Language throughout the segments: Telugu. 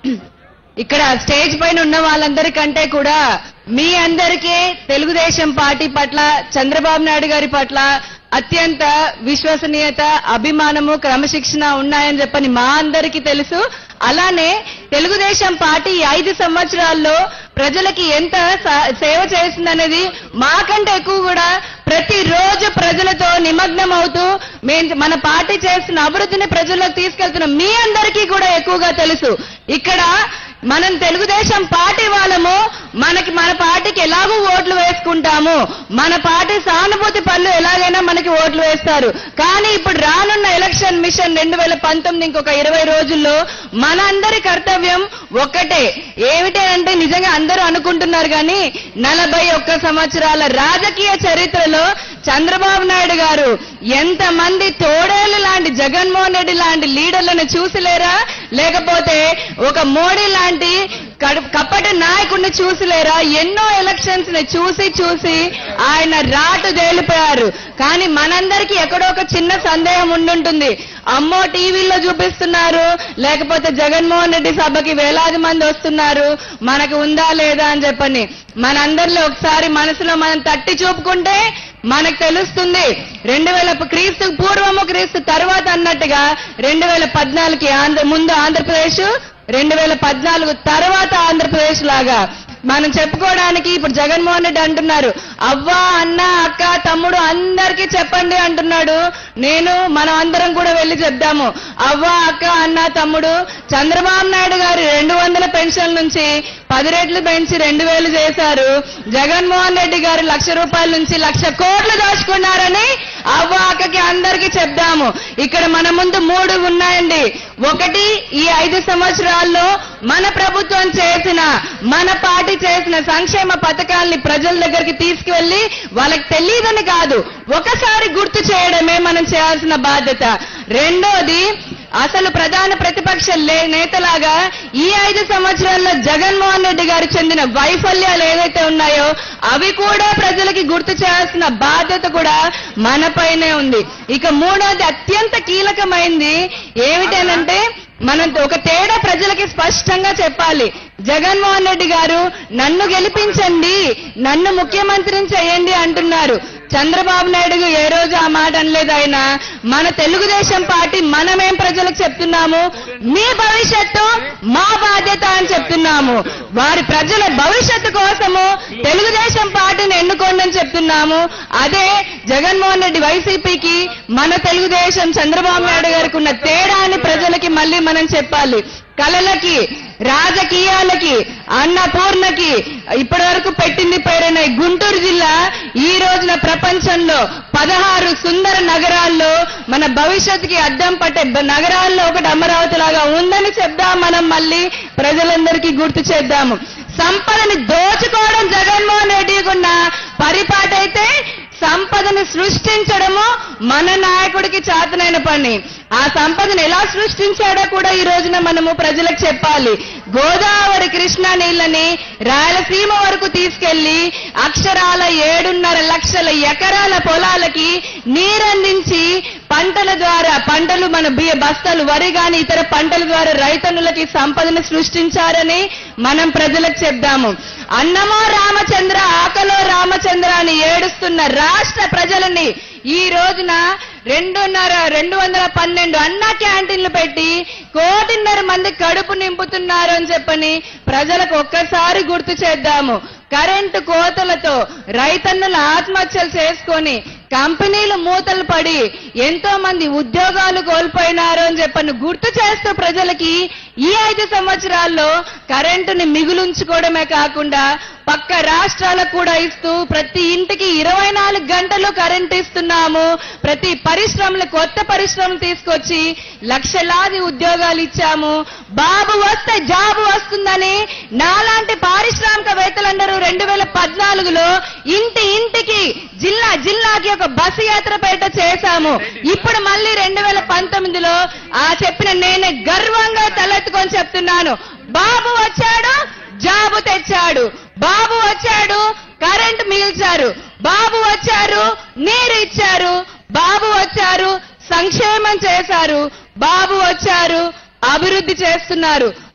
ఇక్కడ స్టేజ్ పైన ఉన్న వాళ్ళందరికంటే కూడా మీ అందరికీ తెలుగుదేశం పార్టీ పట్ల చంద్రబాబు నాయుడు గారి పట్ల అత్యంత విశ్వసనీయత అభిమానము క్రమశిక్షణ ఉన్నాయని చెప్పని మా అందరికీ తెలుసు అలానే తెలుగుదేశం పార్టీ ఈ ఐదు సంవత్సరాల్లో ప్రజలకి ఎంత స- సేవ చేసిందనేది మాకంటే ఎక్కువ కూడా ప్రతిరోజు ప్రజలతో నిమగ్నం అవుతూ మేము మన పార్టీ చేస్తున్న అభివృద్ధిని ప్రజల్లోకి తీసుకెళ్తున్నాం మీ అందరికీ కూడా ఎక్కువగా తెలుసు ఇక్కడ మనం తెలుగుదేశం పార్టీ వాళ్ళము మనకి మన పార్టీకి ఎలాగూ ఓట్లు వేసుకుంటాము మన పార్టీ సానుభూతి పనులు ఎలాగైనా మనకి ఓట్లు వేస్తారు కానీ ఇప్పుడు రానున్న ఎలక్షన్ మిషన్ రెండు వేల పంతొమ్మిది ఇంకొక ఇరవై రోజుల్లో మనందరి కర్తవ్యం ఒక్కటే ఏమిటి అంటే నిజంగా అందరూ అనుకుంటున్నారు కానీ నలభై ఒక్క సంవత్సరాల రాజకీయ చరిత్రలో చంద్రబాబు నాయుడు గారు ఎంతమంది తోడేళ్లు లాంటి జగన్మోహన్ రెడ్డి లాంటి లీడర్లను చూసిలేరా లేకపోతే ఒక మోడీ లాంటి కడు- కప్పటి నాయకుడిని చూసిలేరా ఎన్నో ఎలక్షన్స్ ని చూసి చూసి ఆయన రాటు తేలిపోయారు కానీ మనందరికీ ఎక్కడో ఒక చిన్న సందేహం ఉండుంటుంది అమ్మో టీవీలో చూపిస్తున్నారు లేకపోతే జగన్మోహన్ రెడ్డి సభకి వేలాది మంది వస్తున్నారు మనకు ఉందా లేదా అని చెప్పని మనందరిలో ఒకసారి మనసులో మనం తట్టి చూపుకుంటే మనకు తెలుస్తుంది రెండు వేల క్రీస్తు పూర్వము క్రీస్తు తర్వాత అన్నట్టుగా రెండు వేల పద్నాలుగుకి ఆంధ్ర ముందు ఆంధ్రప్రదేశ్ రెండు వేల పద్నాలుగు తర్వాత ఆంధ్రప్రదేశ్ లాగా మనం చెప్పుకోవడానికి ఇప్పుడు జగన్మోహన్ రెడ్డి అంటున్నారు అవ్వ అన్న అక్క తమ్ముడు అందరికీ చెప్పండి అంటున్నాడు నేను మనం అందరం కూడా వెళ్ళి చెప్దాము అవ్వ అక్క అన్న తమ్ముడు చంద్రబాబు నాయుడు గారు రెండు వందల పెన్షన్ నుంచి పది రెట్లు పెంచి రెండు వేలు చేశారు జగన్మోహన్ రెడ్డి గారు లక్ష రూపాయల నుంచి లక్ష కోట్లు దాచుకున్నారని అవ్వ అక్కకి అందరికీ చెప్దాము ఇక్కడ మన ముందు మూడు ఉన్నాయండి ఒకటి ఈ ఐదు సంవత్సరాల్లో మన ప్రభుత్వం చేసిన మన పార్టీ చేసిన సంక్షేమ పథకాల్ని ప్రజల దగ్గరికి తీసుకువెళ్లి వాళ్ళకి తెలియదని కాదు ఒకసారి గుర్తు చేయడమే మనం చేయాల్సిన బాధ్యత రెండోది అసలు ప్రధాన ప్రతిపక్ష లే- నేతలాగా ఈ ఐదు సంవత్సరాల్లో జగన్మోహన్ రెడ్డి గారు చెందిన వైఫల్యాలు ఏదైతే ఉన్నాయో అవి కూడా ప్రజలకి గుర్తు చేయాల్సిన బాధ్యత కూడా మనపైనే ఉంది ఇక మూడోది అత్యంత కీలకమైంది ఏమిటనంటే మనం ఒక తేడా ప్రజలకి స్పష్టంగా చెప్పాలి జగన్మోహన్ రెడ్డి గారు నన్ను గెలిపించండి నన్ను ముఖ్యమంత్రిని చేయండి అంటున్నారు చంద్రబాబు నాయుడు ఏ రోజు ఆ మాట అనలేదు ఆయన మన తెలుగుదేశం పార్టీ మనమేం ప్రజలకు చెప్తున్నాము మీ భవిష్యత్తు మా బాధ్యత అని చెప్తున్నాము వారి ప్రజల భవిష్యత్తు కోసము తెలుగుదేశం పార్టీని ఎన్నుకోండి అని చెప్తున్నాము అదే జగన్మోహన్ రెడ్డి వైసీపీకి మన తెలుగుదేశం చంద్రబాబు నాయుడు గారికి ఉన్న తేడా అని ప్రజలకి మళ్ళీ మనం చెప్పాలి కళలకి రాజకీయాలకి అన్నపూర్ణకి ఇప్పటి వరకు పెట్టింది పేరైన ఈ గుంటూరు జిల్లా ఈ రోజున ప్రపంచంలో పదహారు సుందర నగరాల్లో మన భవిష్యత్తుకి అద్దం పట్టే బ- నగరాల్లో ఒకటి అమరావతి లాగా ఉందని చెప్దాం మనం మళ్ళీ ప్రజలందరికీ గుర్తు చేద్దాము సంపదని దోచుకోవడం జగన్మోహన్ రెడ్డికి ఉన్న పరిపాటైతే సంపదను సృష్టించడము మన నాయకుడికి చేతనైన పని ఆ సంపదను ఎలా సృష్టించాడో కూడా ఈ రోజున మనము ప్రజలకు చెప్పాలి గోదావరి కృష్ణా నీళ్ళని రాయలసీమ వరకు తీసుకెళ్లి అక్షరాల ఏడున్నర లక్షల ఎకరాల పొలాలకి నీరందించి పంటల ద్వారా పంటలు మన బియ్య బస్తాలు వరి గాని ఇతర పంటల ద్వారా రైతన్నులకి సంపదను సృష్టించారని మనం ప్రజలకు చెప్దాము అన్నమో రామచంద్ర ఆకలో రామచంద్ర అని ఏడుస్తున్న రాష్ట్ర ప్రజలని ఈ రోజున రెండున్నర రెండు వందల పన్నెండు అన్నా క్యాంటీన్లు పెట్టి కోటిన్నర మంది కడుపు నింపుతున్నారు అని చెప్పని ప్రజలకు ఒక్కసారి గుర్తు చేద్దాము కరెంటు కోతలతో రైతన్నులు ఆత్మహత్యలు చేసుకొని కంపెనీలు మూతలు పడి ఎంతో మంది ఉద్యోగాలు కోల్పోయినారు అని చెప్పని గుర్తు చేస్తూ ప్రజలకి ఈ ఐదు సంవత్సరాల్లో కరెంటుని మిగులుంచుకోవడమే కాకుండా పక్క రాష్ట్రాలకు కూడా ఇస్తూ ప్రతి ఇంటికి ఇరవై నాలుగు గంటలు కరెంట్ ఇస్తున్నాము ప్రతి పరిశ్రమలు కొత్త పరిశ్రమలు తీసుకొచ్చి లక్షలాది ఉద్యోగాలు ఇచ్చాము బాబు వస్తే జాబు వస్తుందని నాలాంటి పారిశ్రామికవేత్తలందరూ రెండు వేల పద్నాలుగులో ఇంటి ఇంటికి జిల్లా జిల్లాకి ఒక బస్సు యాత్ర పేట చేశాము ఇప్పుడు మళ్ళీ రెండు వేల పంతొమ్మిదిలో ఆ చెప్పిన నేనే గర్వంగా తలెత్తుకొని చెప్తున్నాను బాబు వచ్చాడు జాబు తెచ్చాడు బాబు వచ్చాడు కరెంట్ మిగిల్చారు బాబు వచ్చారు నీరు ఇచ్చారు బాబు వచ్చారు సంక్షేమం చేశారు బాబు వచ్చారు అభివృద్ధి చేస్తున్నారు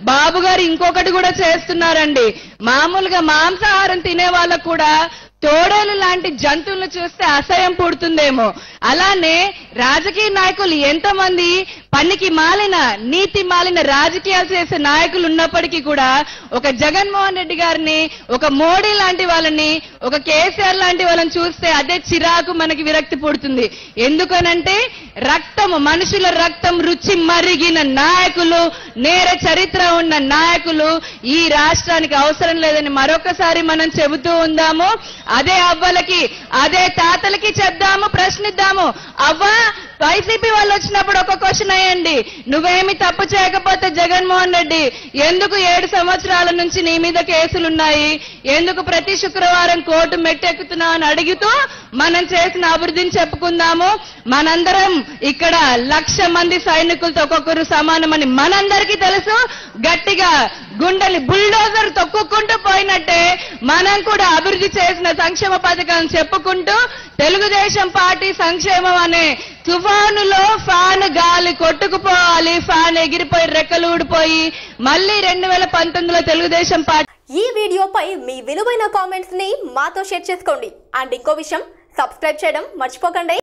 బాబు గారు ఇంకొకటి కూడా చేస్తున్నారండి మామూలుగా మాంసాహారం తినే వాళ్ళకు కూడా తోడేలు లాంటి జంతువులను చూస్తే అసహ్యం పుడుతుందేమో అలానే రాజకీయ నాయకులు ఎంతమంది పనికి మాలిన నీతి మాలిన రాజకీయాలు చేసే నాయకులు ఉన్నప్పటికీ కూడా ఒక జగన్మోహన్ రెడ్డి గారిని ఒక మోడీ లాంటి వాళ్ళని ఒక కేసీఆర్ లాంటి వాళ్ళని చూస్తే అదే చిరాకు మనకి విరక్తి పుడుతుంది ఎందుకనంటే రక్తం మనుషుల రక్తం రుచి మరిగిన నాయకులు నేర చరిత్ర ఉన్న నాయకులు ఈ రాష్ట్రానికి అవసరం లేదని మరొకసారి మనం చెబుతూ ఉందాము అదే అవ్వలకి అదే తాతలకి చెప్దాము ప్రశ్నిద్దాము అవ్వ వైసీపీ వాళ్ళు వచ్చినప్పుడు ఒక క్వశ్చన్ అయ్యండి నువ్వేమి తప్పు చేయకపోతే జగన్మోహన్ రెడ్డి ఎందుకు ఏడు సంవత్సరాల నుంచి నీ మీద కేసులున్నాయి ఎందుకు ప్రతి శుక్రవారం కోర్టు మెట్టెక్కుతున్నావు అని అడుగుతూ మనం చేసిన అభివృద్ధిని చెప్పుకుందాము మనందరం ఇక్కడ లక్ష మంది సైనికులతో ఒక్కొక్కరు సమానమని మనందరికీ తెలుసు గట్టిగా గుండెలు బుల్డోజర్ తొక్కుకుంటూ పోయినట్టే మనం కూడా అభివృద్ధి చేసిన సంక్షేమ పథకాలను చెప్పుకుంటూ తెలుగుదేశం పార్టీ సంక్షేమం అనే తుఫానులో ఫ్యాన్ గాలి కొట్టుకుపోవాలి ఫ్యాన్ ఎగిరిపోయి రెక్కలు ఊడిపోయి మళ్ళీ రెండు వేల పంతొమ్మిదిలో తెలుగుదేశం పార్టీ ఈ వీడియోపై మీ విలువైన కామెంట్స్ ని మాతో షేర్ చేసుకోండి అండ్ ఇంకో విషయం సబ్స్క్రైబ్ చేయడం మర్చిపోకండి